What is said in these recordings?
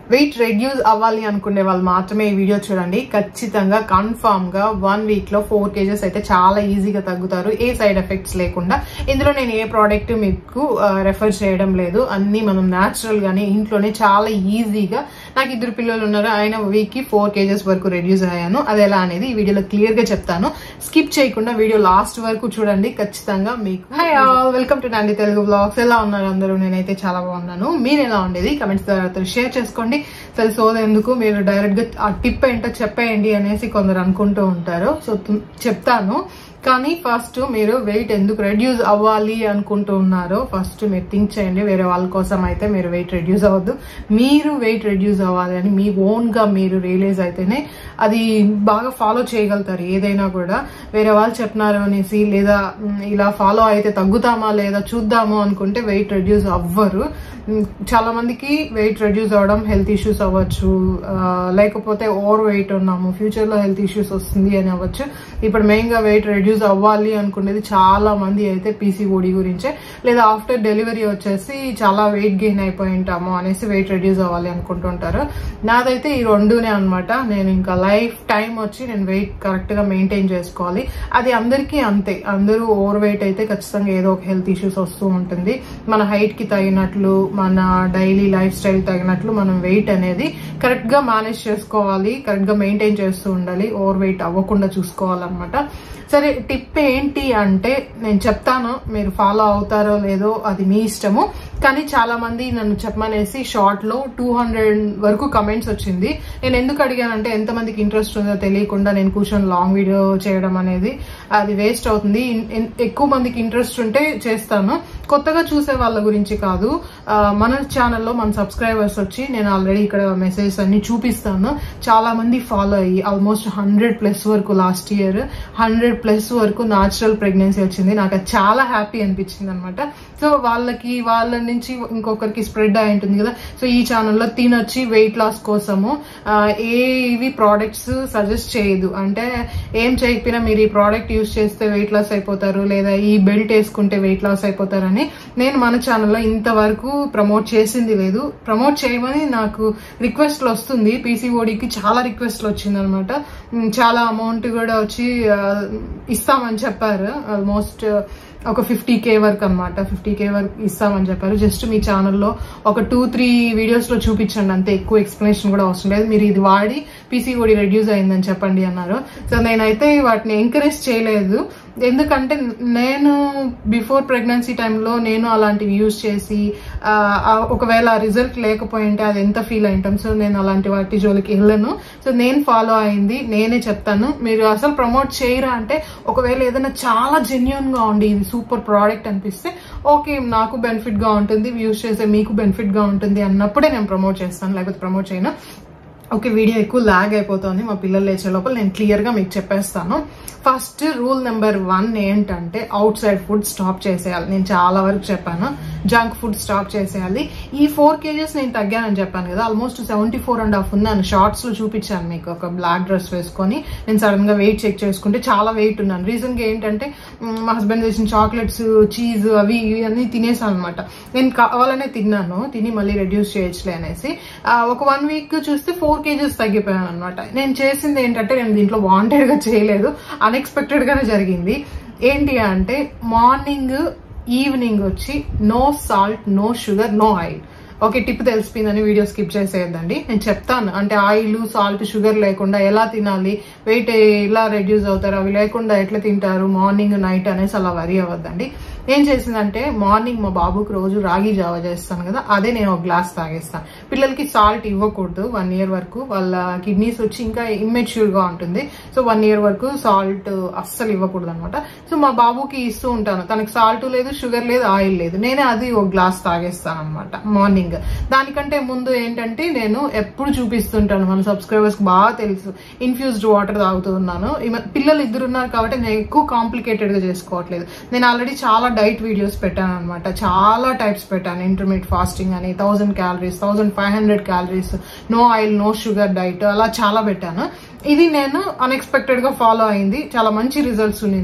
weight reduce అవ్వాలి అనుకునే వాళ్ళు మాత్రమే ఈ వీడియో చూడండి ఖచ్చితంగా కన్ఫామ్ గా వన్ వీక్ లో ఫోర్ కేజెస్ అయితే చాలా ఈజీగా తగ్గుతారు ఏ సైడ్ ఎఫెక్ట్స్ లేకుండా ఇందులో నేను ఏ ప్రోడక్ట్ మీకు రెఫర్ చేయడం లేదు అన్ని మనం న్యాచురల్ గానే ఇంట్లోనే చాలా ఈజీగా నాకు ఇద్దరు పిల్లలు ఉన్నారు ఆయన వీక్ కి ఫోర్ కేజెస్ వరకు రెడ్యూస్ అయ్యాను అది ఎలా అనేది ఈ వీడియోలో క్లియర్ గా చెప్తాను స్కిప్ చేయకుండా వీడియో లాస్ట్ వరకు చూడండి ఖచ్చితంగా మీకు hi all welcome to Nandi Telugu blogs ఎలా ఉన్నారు అందరూ నేనైతే చాలా బాగున్నాను మీరు ఎలా ఉండేది కమెంట్స్ ద్వారా షేర్ చేసుకోండి సరే సోదెందుకు మీరు డైరెక్ట్ గా ఆ టిప్ ఏంటో చెప్పేయండి అనేసి కొందరు అనుకుంటూ ఉంటారు సో తు- చెప్తాను కానీ ఫస్ట్ మీరు వెయిట్ ఎందుకు రెడ్యూస్ అవ్వాలి అనుకుంటూ ఉన్నారో ఫస్ట్ మీరు థింక్ చేయండి వేరే వాళ్ళ కోసం అయితే మీరు వెయిట్ రెడ్యూస్ అవ్వద్దు మీరు వెయిట్ రెడ్యూస్ అవ్వాలి అని మీ ఓన్ గా మీరు రియలైజ్ అయితేనే అది బాగా ఫాలో చేయగలుగుతారు ఏదైనా కూడా వేరే వాళ్ళు చెప్పినారు అనేసి లేదా మ్, ఇలా ఫాలో అయితే తగ్గుతామా లేదా చూద్దాము అనుకుంటే వెయిట్ రెడ్యూస్ అవ్వరు మ్, చాలా మందికి వెయిట్ రెడ్యూస్ అవ్వడం హెల్త్ ఇష్యూస్ అవ్వచ్చు ఆ, లేకపోతే ఓవర్ వెయిట్ ఉన్నాము ఫ్యూచర్ లో హెల్త్ ఇష్యూస్ వస్తుంది అని అవ్వచ్చు ఇప్పుడు మెయిన్ గా వెయిట్ రెడ్యూస్ అవ్వాలి అనుకునేది చాలా మంది అయితే పీసీఓడి గురించే లేదా ఆఫ్టర్ డెలివరీ వచ్చేసి చాలా వెయిట్ గెయిన్ అయిపోయి ఉంటాము అనేసి వెయిట్ రెడ్యూస్ అవ్వాలి అనుకుంటుంటారు నాదైతే ఈ రెండునే అన్నమాట నేను ఇంకా లైఫ్ టైం వచ్చి నేను వెయిట్ కరెక్ట్ గా మెయింటైన్ చేసుకోవాలి అది అందరికీ అంతే అందరూ ఓవర్ వెయిట్ అయితే ఖచ్చితంగా ఏదో ఒక హెల్త్ ఇష్యూస్ వస్తూ ఉంటుంది మన హైట్ కి తగినట్లు మన డైలీ లైఫ్ స్టైల్ తగినట్లు మనం వెయిట్ అనేది కరెక్ట్ గా మేనేజ్ చేసుకోవాలి కరెక్ట్ గా మెయింటైన్ చేస్తూ ఉండాలి ఓవర్ వెయిట్ అవ్వకుండా చూసుకోవాలన్నమాట సరే టిప్ ఏంటి అంటే నేను చెప్తాను మీరు ఫాలో అవుతారో లేదో అది మీ ఇష్టము కానీ చాలా మంది నన్ను చెప్పమనేసి షార్ట్ లో టూ హండ్రెడ్ వరకు కమెంట్స్ వచ్చింది నేను ఎందుకు అడిగానంటే ఎంత మందికి ఇంట్రెస్ట్ ఉందో తెలియకుండా నేను కూర్చొని లాంగ్ వీడియో చేయడం అనేది అది వేస్ట్ అవుతుంది ఇన్- ఇన్- ఎక్కువ మందికి ఇంట్రెస్ట్ ఉంటే చేస్తాను కొత్తగా చూసే వాళ్ళ గురించి కాదు ఆ, మన ఛానల్లో మన సబ్స్క్రైబర్స్ వచ్చి నేను ఆల్రెడీ ఇక్కడ మెసేజెస్ అన్ని చూపిస్తాను చాలా మంది ఫాలో అయ్యి ఆల్మోస్ట్ హండ్రెడ్ ప్లస్ వరకు లాస్ట్ ఇయర్ హండ్రెడ్ ప్లస్ వరకు నాచురల్ ప్రెగ్నెన్సీ వచ్చింది నాకు అది చాలా హ్యాపీ అనిపించింది అనమాట సో వాళ్ళకి వాళ్ళ నుంచి ఇంకొకరికి స్ప్రెడ్ అయి ఉంటుంది కదా సో ఈ ఛానల్లో తినొచ్చి వెయిట్ లాస్ కోసము ఆ, ఏవి ప్రోడక్ట్స్ సజెస్ట్ చేయదు అంటే ఏం చేయకపోయినా మీరు ఈ ప్రోడక్ట్ యూస్ చేస్తే వెయిట్ లాస్ అయిపోతారు లేదా ఈ బెల్ట్ వేసుకుంటే వెయిట్ లాస్ అయిపోతారని నేను మన ఛానల్లో ఇంతవరకు ప్రమోట్ చేసింది లేదు ప్రమోట్ చేయమని నాకు రిక్వెస్ట్లు వస్తుంది పీసీఓడికి చాలా రిక్వెస్ట్లు వచ్చింది అనమాట చాలా అమౌంట్ కూడా వచ్చి ఆ, ఇస్తామని చెప్పారు ఆల్మోస్ట్ ఒక ఫిఫ్టీ కే వరకు అనమాట ఫిఫ్టీ కే వరకు ఇస్తామని చెప్పారు జస్ట్ మీ ఛానల్లో ఒక టూ త్రీ వీడియోస్ లో చూపించండి అంతే ఎక్కువ ఎక్స్ప్లెనేషన్ కూడా అవసరం లేదు మీరు ఇది వాడి పీసీఓడి రెడ్యూస్ అయిందని చెప్పండి అన్నారు సో నేనైతే వాటిని ఎంకరేజ్ చేయలేదు ఎందుకంటే నేను బిఫోర్ ప్రెగ్నెన్సీ టైంలో నేను అలాంటివి యూజ్ చేసి ఆ, ఆ, ఒకవేళ రిజల్ట్ లేకపోయింటే అది ఎంత ఫీల్ అయింటాం సో నేను అలాంటి వాటి జోలికి వెళ్ళను సో నేను ఫాలో అయింది నేనే చెప్తాను మీరు అసలు ప్రమోట్ చేయరా అంటే ఒకవేళ ఏదైనా చాలా జెన్యున్ గా ఉండి ఇది సూపర్ ప్రోడక్ట్ అనిపిస్తే ఓకే నాకు బెనిఫిట్ గా ఉంటుంది యూజ్ చేసే మీకు బెనిఫిట్ గా ఉంటుంది అన్నప్పుడే నేను ప్రమోట్ చేస్తాను లేకపోతే ప్రమోట్ చేయను ఓకే వీడియో ఎక్కువ లాగ్ అయిపోతుంది మా పిల్లలు లేచే లోపల నేను క్లియర్ గా మీకు చెప్పేస్తాను ఫస్ట్ రూల్ నెంబర్ వన్ ఏంటంటే అవుట్ సైడ్ ఫుడ్ స్టాప్ చేసేయాలి నేను చాలా వరకు చెప్పాను జంక్ ఫుడ్ స్టాప్ చేసేయాలి ఈ ఫోర్ కేజెస్ నేను తగ్గానని చెప్పాను కదా almost seventy four and half ఉన్నాను షార్ట్స్ లో చూపించాను మీకు ఒక బ్లాక్ డ్రెస్ వేసుకొని నేను సడన్ గా వెయిట్ చెక్ చేసుకుంటే చాలా వెయిట్ ఉన్నాను రీజన్ గా ఏంటంటే మ్, మా హస్బెండ్ చేసిన చాక్లెట్స్ చీజ్ అవి ఇవి అన్ని తినేసాను అనమాట నేను కావాలనే తిన్నాను తిని మళ్ళీ రెడ్యూస్ చేయొచ్చులే అనేసి ఆ, ఒక వన్ వీక్ చూస్తే ఫోర్ కేజెస్ తగ్గిపోయాను అనమాట నేను చేసింది ఏంటంటే నేను దీంట్లో వాంటెడ్ గా చేయలేదు అన్ఎక్స్పెక్టెడ్ గానే జరిగింది ఏంటి అంటే మార్నింగ్ ఈవినింగ్ వచ్చి no salt no sugar no oil okay tip తెలిసిపోయిందని వీడియో స్కిప్ చేసేయద్దండి నేను చెప్తాను అంటే ఆయిల్ సాల్ట్ షుగర్ లేకుండా ఎలా తినాలి వెయిట్ ఎలా రెడ్యూస్ అవుతారు అవి లేకుండా ఎట్లా తింటారు మార్నింగ్ నైట్ అనేసి అలా వరి అవ్వద్దండి ఏం చేసిందంటే మార్నింగ్ మా బాబుకి రోజు రాగి జావ చేస్తాను కదా అదే నేను ఒక గ్లాస్ తాగేస్తాను పిల్లలకి సాల్ట్ ఇవ్వకూడదు వన్ ఇయర్ వరకు వాళ్ళ కిడ్నీస్ వచ్చి ఇంకా ఇమ్మెచ్యూర్ గా ఉంటుంది సో వన్ ఇయర్ వరకు సాల్ట్ అస్సలు ఇవ్వకూడదు అనమాట సో మా బాబుకి ఇస్తూ ఉంటాను తనకి సాల్ట్ లేదు షుగర్ లేదు ఆయిల్ లేదు నేనే అది ఒక గ్లాస్ తాగేస్తాను అనమాట మార్నింగ్ దానికంటే ముందు ఏంటంటే నేను ఎప్పుడు చూపిస్తుంటాను మన సబ్స్క్రైబర్స్ బాగా తెలుసు ఇన్ఫ్యూజ్డ్ వాటర్ తాగుతూ ఉన్నాను ఈ మ- పిల్లలు ఇద్దరు ఉన్నారు కాబట్టి నేను ఎక్కువ కాంప్లికేటెడ్ గా చేసుకోవట్లేదు నేను ఆల్రెడీ చాలా డైట్ వీడియోస్ పెట్టాను అనమాట చాలా టైప్స్ పెట్టాను ఇంటర్మీడియట్ ఫాస్టింగ్ అని thousand calories thousand five hundred calories no oil no sugar diet అలా చాలా పెట్టాను ఇది నేను అన్ఎక్స్పెక్టెడ్ గా ఫాలో అయింది చాలా మంచి రిజల్ట్స్ ఉన్నింది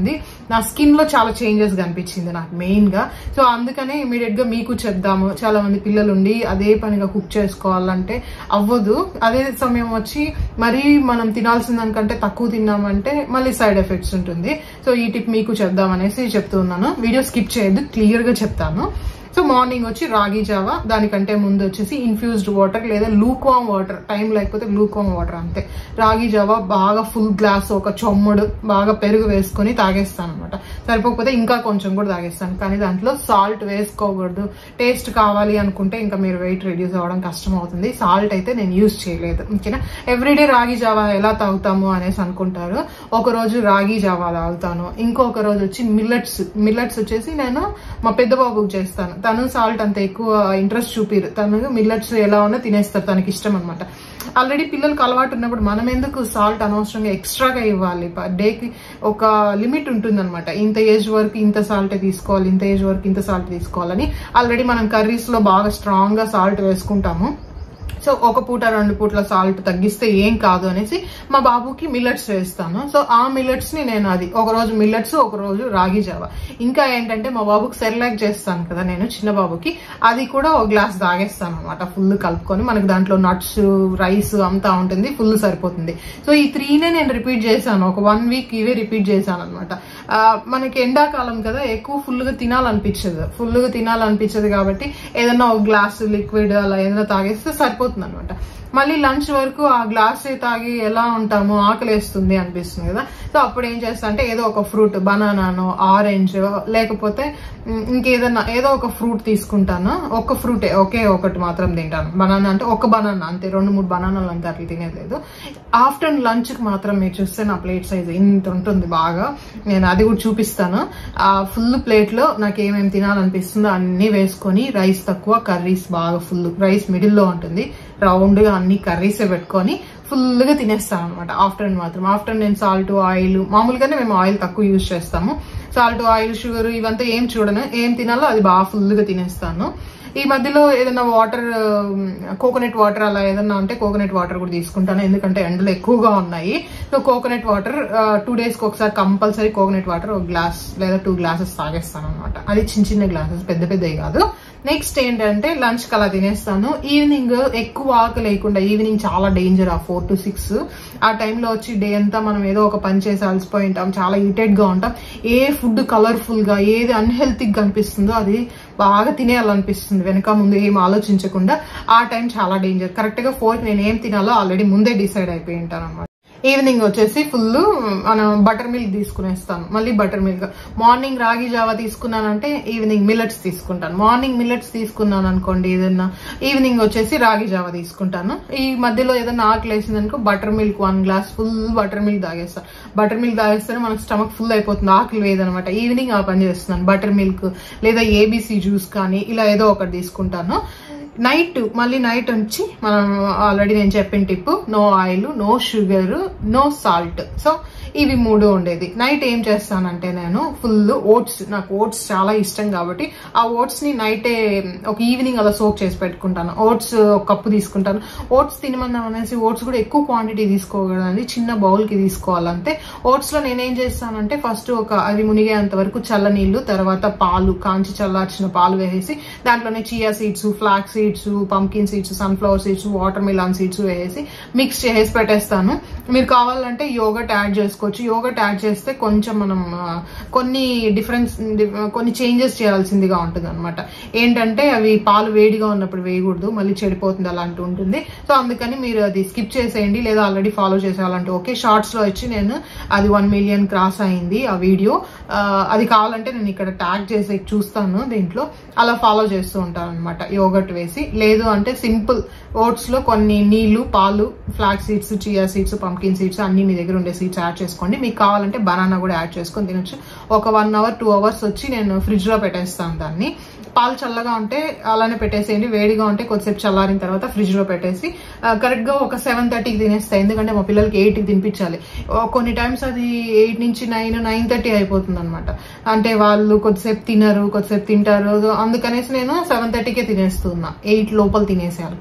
నా స్కిన్ లో చాలా చేంజెస్ కనిపించింది నాకు మెయిన్ గా సో అందుకనే ఇమీడియట్ గా మీకు చెప్దాము చాలా మంది పిల్లలు ఉండి అదే పనిగా కుక్ చేసుకోవాలంటే అవ్వదు అదే సమయం వచ్చి మరీ మనం తినాల్సిన దానికంటే తక్కువ తిన్నామంటే మళ్ళీ సైడ్ ఎఫెక్ట్స్ ఉంటుంది సో ఈ టిప్ మీకు చెప్దామనేసి చెప్తున్నాను వీడియో స్కిప్ చేయొద్దు క్లియర్ గా చెప్తాను సో మార్నింగ్ వచ్చి రాగి జావా దానికంటే ముందు వచ్చేసి ఇన్ఫ్యూజ్డ్ వాటర్ లేదా లూక్వామ్ వాటర్ టైం లేకపోతే లూక్వామ్ వాటర్ అంతే రాగి జావా బాగా ఫుల్ గ్లాస్ ఒక చొమ్ముడు బాగా పెరుగు వేసుకొని తాగేస్తాను అనమాట సరిపోకపోతే ఇంకా కొంచెం కూడా తాగేస్తాను కానీ దాంట్లో సాల్ట్ వేసుకోకూడదు టేస్ట్ కావాలి అనుకుంటే ఇంకా మీరు వెయిట్ రెడ్యూస్ అవ్వడం కష్టం అవుతుంది సాల్ట్ అయితే నేను యూజ్ చేయలేదు ఓకేనా ఎవ్రీడే రాగి జావా ఎలా తాగుతాము అనేసి అనుకుంటారు ఒక రోజు రాగి జావా తాగుతాను ఇంకొక రోజు వచ్చి మిల్లెట్స్ మిల్లెట్స్ వచ్చేసి నేను మా పెద్ద బాబుకి చేస్తాను తను సాల్ట్ అంత ఎక్కువ ఇంట్రెస్ట్ చూపిరు తను మిల్లెట్స్ ఎలా ఉన్నా తినేస్తారు తనకి ఇష్టం అనమాట ఆల్రెడీ పిల్లలకు అలవాటు ఉన్నప్పుడు మనం ఎందుకు సాల్ట్ అనవసరంగా ఎక్స్ట్రాగా ఇవ్వాలి పర్ డేకి ఒక లిమిట్ ఉంటుంది అనమాట ఇంత ఏజ్ వరకు ఇంత సాల్ట్ తీసుకోవాలి ఇంత ఏజ్ వరకు ఇంత సాల్ట్ తీసుకోవాలని ఆల్రెడీ మనం కర్రీస్ లో బాగా స్ట్రాంగ్ గా సాల్ట్ వేసుకుంటాము సో ఒక పూట రెండు పూట్ల సాల్ట్ తగ్గిస్తే ఏం కాదు అనేసి మా బాబుకి మిల్లెట్స్ వేస్తాను సో ఆ మిల్లెట్స్ ని నేను అది ఒక రోజు మిల్లెట్స్ ఒక రోజు రాగి జావ ఇంకా ఏంటంటే మా బాబుకి సెర్లాక్ చేస్తాను కదా నేను చిన్న బాబుకి అది కూడా ఒక గ్లాస్ తాగేస్తాను అనమాట ఫుల్ కలుపుకొని మనకి దాంట్లో నట్స్ రైస్ అంతా ఉంటుంది ఫుల్ సరిపోతుంది సో ఈ త్రీనే నేను రిపీట్ చేశాను ఒక వన్ వీక్ ఇవే రిపీట్ చేశాను అనమాట మనకి ఎండాకాలం కదా ఎక్కువ ఫుల్ గా తినాలనిపించదు ఫుల్ గా తినాలనిపించదు కాబట్టి ఏదన్నా ఒక గ్లాస్ లిక్విడ్ అలా ఏదైనా తాగేస్తే సరిపోతుంది అనమాట మళ్ళీ లంచ్ వరకు ఆ గ్లాస్ తాగి ఎలా ఉంటామో ఆకలేస్తుంది అనిపిస్తుంది కదా సో అప్పుడు ఏం చేస్తా అంటే ఏదో ఒక ఫ్రూట్ బనానానో ఆరెంజ్ లేకపోతే ఉమ్, ఇంకేదన్నా ఏదో ఒక ఫ్రూట్ తీసుకుంటాను ఒక ఫ్రూటే ఒకే ఒకటి మాత్రం తింటాను బనానా అంటే ఒక బనానా అంతే రెండు మూడు బనానాలు అంతే అట్లా తినేది ఆఫ్టర్నూన్ లంచ్ కి మాత్రం మీరు చూస్తే నా ప్లేట్ సైజ్ ఇంత ఉంటుంది బాగా నేను అది కూడా చూపిస్తాను ఆ ఫుల్ ప్లేట్ లో నాకు ఏమేమి తినాలనిపిస్తుందో అన్ని వేసుకొని రైస్ తక్కువ కర్రీస్ బాగా ఫుల్ రైస్ మిడిల్ లో ఉంటుంది రౌండ్ గా అన్ని కర్రీస్ పెట్టుకొని ఫుల్ గా తినేస్తాను అనమాట ఆఫ్టర్నూన్ మాత్రం ఆఫ్టర్నూన్ నేను సాల్ట్ ఆయిల్ మామూలుగానే మేము ఆయిల్ తక్కువ యూజ్ చేస్తాము సాల్ట్ ఆయిల్ షుగర్ ఇవంతా ఏం చూడను ఏం తినాలో అది బాగా ఫుల్ గా తినేస్తాను ఈ మధ్యలో ఏదైనా వాటర్ కోకోనట్ వాటర్ అలా ఏదైనా ఉంటే కోకోనట్ వాటర్ కూడా తీసుకుంటాను ఎందుకంటే ఎండలు ఎక్కువగా ఉన్నాయి so coconut water two days కి ఒకసారి కంపల్సరీ కోకోనట్ వాటర్ ఒక గ్లాస్ లేదా టూ గ్లాసెస్ తాగేస్తాను అనమాట అది చిన్న చిన్న గ్లాసెస్ పెద్ద పెద్దవి కాదు నెక్స్ట్ ఏంటంటే లంచ్ కి అలా తినేస్తాను ఈవినింగ్ ఎక్కువ ఆకలి లేకుండా ఈవినింగ్ చాలా డేంజర్ ఆ ఫోర్ టు సిక్స్ ఆ టైంలో వచ్చి డే అంతా మనం ఏదో ఒక పని చేసి అలసిపోయి ఉంటాం చాలా ఇరిటేట్ గా ఉంటాం ఏ ఫుడ్ కలర్ఫుల్ గా ఏది అన్హెల్తీ అనిపిస్తుందో అది బాగా తినేయాలనిపిస్తుంది వెనక ముందు ఏం ఆలోచించకుండా ఆ టైం చాలా డేంజర్ కరెక్ట్ గా ఫోర్ నేను ఏం తినాలో ఆల్రెడీ ముందే డిసైడ్ అయిపోయి ఉంటాను అనమాట ఈవినింగ్ వచ్చేసి ఫుల్ మనం బటర్ మిల్క్ తీసుకునేస్తాను మళ్ళీ బటర్ మిల్క్ మార్నింగ్ రాగి జావా తీసుకున్నానంటే ఈవినింగ్ మిల్లెట్స్ తీసుకుంటాను మార్నింగ్ మిల్లెట్స్ తీసుకున్నాను అనుకోండి ఏదన్నా ఈవినింగ్ వచ్చేసి రాగి జావా తీసుకుంటాను ఈ మధ్యలో ఏదైనా ఆకలి వేసింది అనుకో butter milk one glass full butter milk తాగేస్తాను బటర్ మిల్క్ తాగేస్తేనే మనకు స్టమక్ ఫుల్ అయిపోతుంది ఆకలి లేదనమాట ఈవినింగ్ ఆ పని చేస్తున్నాను బటర్ మిల్క్ లేదా ఏబీసీ జ్యూస్ కానీ ఇలా ఏదో ఒకటి తీసుకుంటాను నైట్ మళ్ళీ నైట్ వచ్చి మనం ఆల్రెడీ నేను చెప్పిన tip no oil no sugar no salt so ఇవి మూడు ఉండేది నైట్ ఏం చేస్తానంటే నేను ఫుల్ ఓట్స్ నాకు ఓట్స్ చాలా ఇష్టం కాబట్టి ఆ ఓట్స్ ని నైటే ఒక ఈవినింగ్ అలా సోక్ చేసి పెట్టుకుంటాను ఓట్స్ ఒక కప్పు తీసుకుంటాను ఓట్స్ తినమన్నాం అనేసి ఓట్స్ కూడా ఎక్కువ క్వాంటిటీ తీసుకోకూడదండి చిన్న బౌల్ కి తీసుకోవాలంటే ఓట్స్ లో నేనేం చేస్తానంటే ఫస్ట్ ఒక అది మునిగేంత వరకు చల్ల నీళ్లు తర్వాత పాలు కాంచి చల్లార్చిన పాలు వేసేసి దాంట్లోనే chia seeds flax seeds pumpkin seeds sunflower seeds watermelon seeds వేసి మిక్స్ చేసి పెట్టేస్తాను మీరు కావాలంటే యోగట్ యాడ్ చేసుకోవచ్చు యోగట్ యాడ్ చేస్తే కొంచెం మనం ఆ, కొన్ని డిఫరెన్స్ కొన్ని చేంజెస్ చేయాల్సిందిగా ఉంటుంది అనమాట ఏంటంటే అవి పాలు వేడిగా ఉన్నప్పుడు వేయకూడదు మళ్ళీ చెడిపోతుంది అలాంటి ఉంటుంది సో అందుకని మీరు అది స్కిప్ చేసేయండి లేదా ఆల్రెడీ ఫాలో చేసేయాలంటే ఓకే షార్ట్స్ లో వచ్చి నేను అది వన్ మిలియన్ క్రాస్ అయింది ఆ వీడియో ఆ, అది కావాలంటే నేను ఇక్కడ ట్యాగ్ చేసి చూస్తాను దీంట్లో అలా ఫాలో చేస్తూ ఉంటాను అనమాట యోగట్ వేసి లేదు అంటే సింపుల్ ఓట్స్ లో కొన్ని నీళ్లు పాలు flax seeds chia seeds pumpkin seeds అన్ని మీ దగ్గర ఉండే సీడ్స్ యాడ్ చేసుకోండి మీకు కావాలంటే బనానా కూడా యాడ్ చేసుకొని తినొచ్చు ఒక వన్ అవర్ టూ అవర్స్ వచ్చి నేను ఫ్రిడ్జ్ లో పెట్టేస్తాను దాన్ని పాలు చల్లగా ఉంటే అలానే పెట్టేసేయండి వేడిగా ఉంటే కొద్దిసేపు చల్లారిన తర్వాత ఫ్రిడ్జ్ లో పెట్టేసి కరెక్ట్ గా ఒక సెవెన్ థర్టీకి తినేస్తాయి ఎందుకంటే మా పిల్లలకి ఎయిట్ కి తినిపించాలి ఓ, కొన్ని టైమ్స్ అది ఎయిట్ నుంచి నైన్ నైన్ థర్టీ అయిపోతుంది అనమాట అంటే వాళ్ళు కొద్దిసేపు తినరు కొద్దిసేపు తింటారు సో అందుకనేసి నేను సెవెన్ థర్టీకే తినేస్తున్నా ఎయిట్ లోపల తినేసేయాలి కంపల్సరీ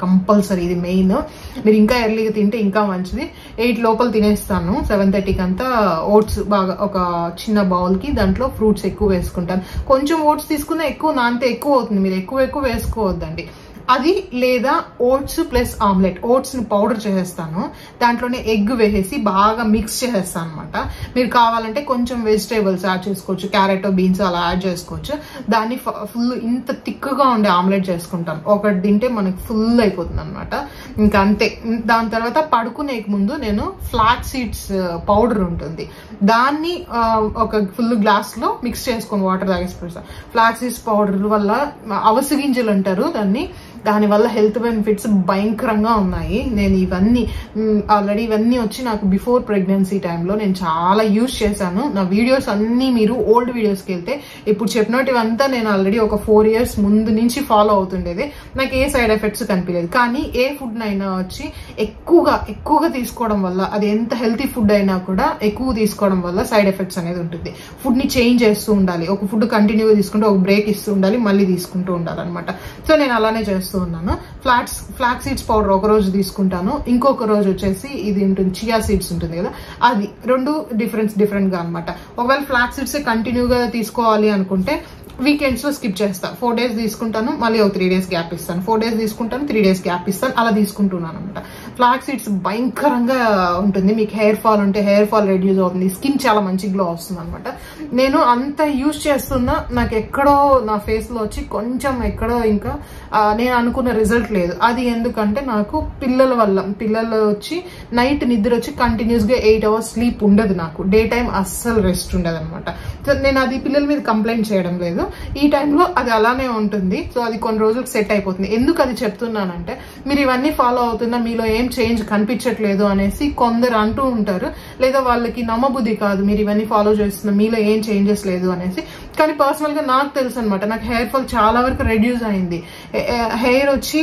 కంపల్సరీ ఇది మెయిన్ మీరు ఇంకా ఎర్లీగా తింటే ఇంకా మంచిది ఎయిట్ లోపల తినేస్తాను సెవెన్ థర్టీకి అంతా ఓట్స్ బాగా ఒక చిన్న బౌల్కి దాంట్లో ఫ్రూట్స్ ఎక్కువ వేసుకుంటాను కొంచెం ఓట్స్ తీసుకున్నా ఎక్కువ నానితే ఎక్కువ అవుతుంది మీరు ఎక్కువ ఎక్కువ వేసుకోవద్దండి అది లేదా ఓట్స్ ప్లస్ ఆమ్లెట్ ఓట్స్ ని పౌడర్ చేసేస్తాను దాంట్లోనే ఎగ్ వేసేసి బాగా మిక్స్ చేసేస్తాను అనమాట మీరు కావాలంటే కొంచెం వెజిటేబుల్స్ యాడ్ చేసుకోవచ్చు క్యారెట్ బీన్స్ అలా యాడ్ చేసుకోవచ్చు దాన్ని ఫుల్ ఇంత థిక్గా ఉండే ఆమ్లెట్ చేసుకుంటాను ఒకటి తింటే మనకి ఫుల్ అయిపోతుంది అనమాట ఇంకా అంతే దాని తర్వాత పడుకునే ముందు నేను ఫ్లాక్ సీడ్స్ పౌడర్ ఉంటుంది దాన్ని ఆ, ఒక ఫుల్ గ్లాస్ లో మిక్స్ చేసుకొని వాటర్ తాగేసి పెడతాను ఫ్లాక్ సీడ్స్ పౌడర్ వల్ల అవసి గింజలు అంటారు దాన్ని దానివల్ల హెల్త్ బెనిఫిట్స్ భయంకరంగా ఉన్నాయి నేను ఇవన్నీ ఆల్రెడీ ఇవన్నీ వచ్చి నాకు బిఫోర్ ప్రెగ్నెన్సీ టైంలో నేను చాలా యూజ్ చేశాను నా వీడియోస్ అన్నీ మీరు ఓల్డ్ వీడియోస్కి వెళ్తే ఇప్పుడు చెప్పినట్టువంతా నేను ఆల్రెడీ ఒక ఫోర్ ఇయర్స్ ముందు నుంచి ఫాలో అవుతుండేది నాకు ఏ సైడ్ ఎఫెక్ట్స్ కనిపించలేదు కానీ ఏ ఫుడ్ అయినా వచ్చి ఎక్కువగా ఎక్కువగా తీసుకోవడం వల్ల అది ఎంత హెల్తీ ఫుడ్ అయినా కూడా ఎక్కువ తీసుకోవడం వల్ల సైడ్ ఎఫెక్ట్స్ అనేది ఉంటుంది ఫుడ్ ని చేంజ్ చేస్తూ ఉండాలి ఒక ఫుడ్ కంటిన్యూగా తీసుకుంటే ఒక బ్రేక్ ఇస్తూ ఉండాలి మళ్ళీ తీసుకుంటూ ఉండాలన్నమాట సో నేను అలానే చేస్తూ ఉన్నాను ఫ్లాట్స్ ఫ్లాక్ సీడ్స్ పౌడర్ ఒక రోజు తీసుకుంటాను ఇంకొక రోజు వచ్చేసి ఇది ఉంటుంది చియా సీడ్స్ ఉంటుంది కదా అది రెండు డిఫరెన్స్ డిఫరెంట్ గా అనమాట ఒకవేళ ఫ్లాక్ సీడ్స్ కంటిన్యూగా తీసుకోవాలి అనుకుంటే వీకెండ్స్ లో స్కిప్ చేస్తా ఫోర్ డేస్ తీసుకుంటాను మళ్ళీ ఒక త్రీ డేస్ గ్యాప్ ఇస్తాను ఫోర్ డేస్ తీసుకుంటాను త్రీ డేస్ గ్యాప్ ఇస్తాను అలా తీసుకుంటున్నాను అనమాట ఫ్లాక్ సీడ్స్ భయంకరంగా ఉంటుంది మీకు హెయిర్ ఫాల్ ఉంటే హెయిర్ ఫాల్ రెడ్యూస్ అవుతుంది స్కిన్ చాలా మంచి గ్లో వస్తుంది అనమాట నేను అంత యూజ్ చేస్తున్నా నాకు ఎక్కడో నా ఫేస్ లో వచ్చి కొంచెం ఎక్కడో ఇంకా ఆ, నేను అనుకున్న రిజల్ట్ లేదు అది ఎందుకంటే నాకు పిల్లల వల్ల పిల్లలు వచ్చి నైట్ నిద్ర వచ్చి కంటిన్యూస్ గా ఎయిట్ అవర్స్ స్లీప్ ఉండదు నాకు డే టైం అస్సలు రెస్ట్ ఉండదు అనమాట సో నేను అది పిల్లల మీద కంప్లైంట్ చేయడం లేదు ఈ టైంలో అది అలానే ఉంటుంది సో అది కొన్ని రోజులకు సెట్ అయిపోతుంది ఎందుకు అది చెప్తున్నానంటే మీరు ఇవన్నీ ఫాలో అవుతున్నా మీలో ఏం చేంజ్ కనిపించట్లేదు అనేసి కొందరు అంటూ ఉంటారు లేదా వాళ్ళకి నమ్మబుద్ధి కాదు మీరు ఇవన్నీ ఫాలో చేస్తున్నా మీలో ఏం చేంజెస్ లేదు అనేసి కానీ పర్సనల్ గా నాకు తెలుసు అనమాట నాకు హెయిర్ ఫాల్ చాలా వరకు రెడ్యూస్ అయింది హెయిర్ వచ్చి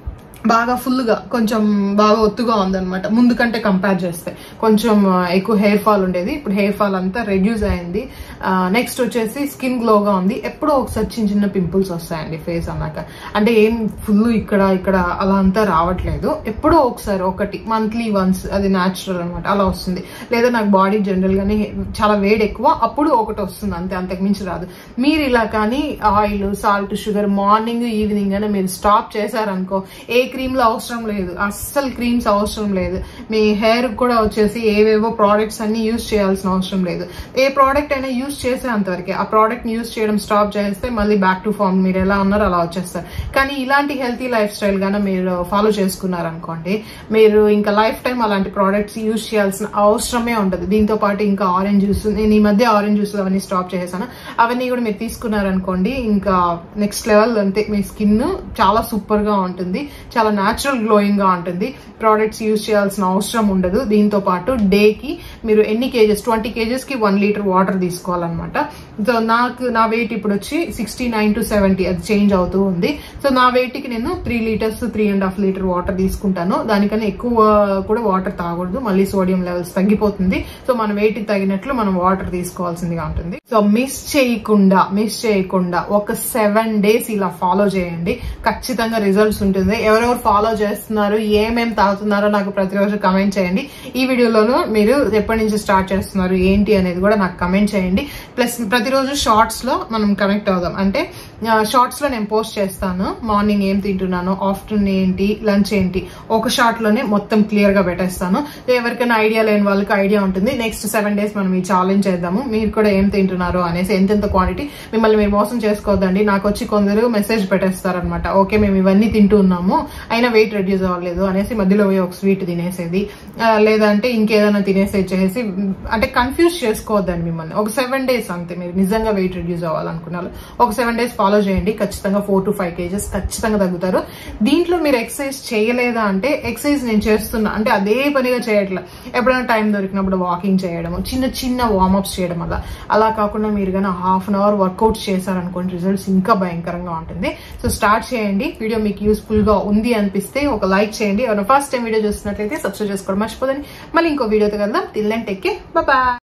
బాగా ఫుల్గా కొంచెం బాగా ఒత్తుగా ఉందన్నమాట ముందు కంటే కంపేర్ చేస్తే కొంచెం ఆ, ఎక్కువ హెయిర్ ఫాల్ ఉండేది ఇప్పుడు హెయిర్ ఫాల్ అంతా రెడ్యూస్ అయింది నెక్స్ట్ వచ్చేసి స్కిన్ గ్లోగా ఉంది ఎప్పుడో ఒకసారి చిన్న చిన్న పింపుల్స్ వస్తాయండి ఫేస్ అన్నాక అంటే ఏం ఫుల్ ఇక్కడ ఇక్కడ అలా అంతా రావట్లేదు ఎప్పుడో ఒకసారి ఒకటి మంత్లీ వన్స్ అది న్యాచురల్ అనమాట అలా వస్తుంది లేదా నాకు బాడీ జనరల్ గానే చాలా వేడి ఎక్కువ అప్పుడు ఒకటి వస్తుంది అంతే అంతకు మించి రాదు మీరు ఇలా కానీ oil salt sugar morning evening అని మీరు స్టాప్ చేశారనుకో ఏ క్రీమ్లు అవసరం లేదు అస్సలు క్రీమ్స్ అవసరం లేదు మీ హెయిర్ కూడా వచ్చేసి ఏవేవో ప్రోడక్ట్స్ అన్ని యూజ్ చేయాల్సిన అవసరం లేదు ఏ ప్రోడక్ట్ అయినా యూజ్ చేసేంతవరకే ఆ ప్రోడక్ట్ యూజ్ చేయడం స్టాప్ చేస్తే మళ్ళీ బ్యాక్ టు ఫార్మ్ మీరు ఎలా ఉన్నారో అలా వచ్చేస్తారు కానీ ఇలాంటి హెల్తీ లైఫ్ స్టైల్ గానే మీరు ఫాలో చేసుకున్నారనుకోండి మీరు ఇంకా లైఫ్ టైం అలాంటి ప్రోడక్ట్స్ యూజ్ చేయాల్సిన అవసరమే ఉండదు దీంతో పాటు ఇంకా ఆరెంజ్ జ్యూస్ నేను ఈ మధ్య ఆరెంజ్ జ్యూస్ అవన్నీ స్టాప్ చేసేసాను అవన్నీ కూడా మీరు తీసుకున్నారనుకోండి ఇంకా నెక్స్ట్ లెవెల్ అంతే మీ స్కిన్ చాలా సూపర్ గా ఉంటుంది చాలా న్యాచురల్ గ్లోయింగ్ గా ఉంటుంది ప్రోడక్ట్స్ యూజ్ చేయాల్సిన అవసరం ఉండదు దీంతో పాటు డే కి మీరు ఎన్ని కేజెస్ ట్వంటీ కేజెస్ కి వన్ లీటర్ వాటర్ తీసుకోవాలన్నమాట సో నాకు నా వెయిట్ ఇప్పుడు వచ్చి సిక్స్టీ నైన్ టు సెవెంటీ అది చేంజ్ అవుతూ ఉంది సో నా weight కి నేను three litres three and half litre water తీసుకుంటాను దానికన్నా ఎక్కువ కూడా వాటర్ తాగకూడదు మళ్ళీ సోడియం లెవెల్స్ తగ్గిపోతుంది సో మన weight కి తగినట్లు మనం వాటర్ తీసుకోవాల్సిందిగా ఉంటుంది సో మిస్ చేయకుండా మిస్ చేయకుండా ఒక సెవెన్ డేస్ ఇలా ఫాలో చేయండి ఖచ్చితంగా రిజల్ట్స్ ఉంటుంది ఎవరెవరు ఫాలో చేస్తున్నారు ఏమేం తాగుతున్నారో నాకు ప్రతిరోజు కమెంట్ చేయండి ఈ వీడియోలోనూ మీరు ఎప్పటి నుంచి స్టార్ట్ చేస్తున్నారు ఏంటి అనేది కూడా నాకు కమెంట్ చేయండి ప్లస్ ప్రతిరోజు షార్ట్స్ లో మనం కనెక్ట్ అవుదాం అంటే షార్ట్స్ లో నేను పోస్ట్ చేస్తాను మార్నింగ్ ఏం తింటున్నాను ఆఫ్టర్నూన్ ఏంటి లంచ్ ఏంటి ఒక షార్ట్ లోనే మొత్తం క్లియర్ గా పెట్టేస్తాను ఎవరికైనా ఐడియా లేని వాళ్ళకి ఐడియా ఉంటుంది నెక్స్ట్ సెవెన్ డేస్ మనం ఈ ఛాలెంజ్ చేద్దాము మీరు కూడా ఏం తింటున్నారు అనేసి ఎంతెంత క్వాంటిటీ మిమ్మల్ని మీరు మోసం చేసుకోవద్దండి నాకు వచ్చి కొందరు మెసేజ్ పెట్టేస్తారనమాట ఓకే మేము ఇవన్నీ తింటూ ఉన్నాము అయినా వెయిట్ రెడ్యూస్ అవ్వలేదు అనేసి మధ్యలో పోయి ఒక స్వీట్ తినేసేది ఆ, లేదంటే ఇంకేదైనా తినేసేది చేసి అంటే కన్ఫ్యూజ్ చేసుకోవద్దండి మిమ్మల్ని ఒక సెవెన్ డేస్ అంతే మీరు నిజంగా వెయిట్ రెడ్యూస్ అవ్వాలనుకున్నారు ఒక సెవెన్ డేస్ ఫాలో చేయండి ఖచ్చితంగా ఫోర్ టు ఫైవ్ కేజెస్ ఖచ్చితంగా తగ్గుతారు దీంట్లో మీరు ఎక్సర్సైజ్ చేయలేదా అంటే ఎక్సర్సైజ్ నేను చేస్తున్నా అంటే అదే పనిగా చేయట్లా ఎప్పుడైనా టైం దొరికినప్పుడు వాకింగ్ చేయడము చిన్న చిన్న వార్మప్స్ చేయడం వల్ల అలా కాకుండా మీరు కానీ హాఫ్ అన్ అవర్ వర్కౌట్స్ చేశారనుకోండి రిజల్ట్స్ ఇంకా భయంకరంగా ఉంటుంది సో స్టార్ట్ చేయండి వీడియో మీకు యూస్ఫుల్ గా ఉంది అనిపిస్తే ఒక లైక్ చేయండి ఎవరైనా ఫస్ట్ టైం వీడియో చూస్తున్నట్లయితే సబ్స్క్రైబ్ చేసుకోవడం మర్చిపోదండి మళ్ళీ ఇంకో వీడియోతో కలుద్దాం టిల్ అండ్ టెక్ బాయ్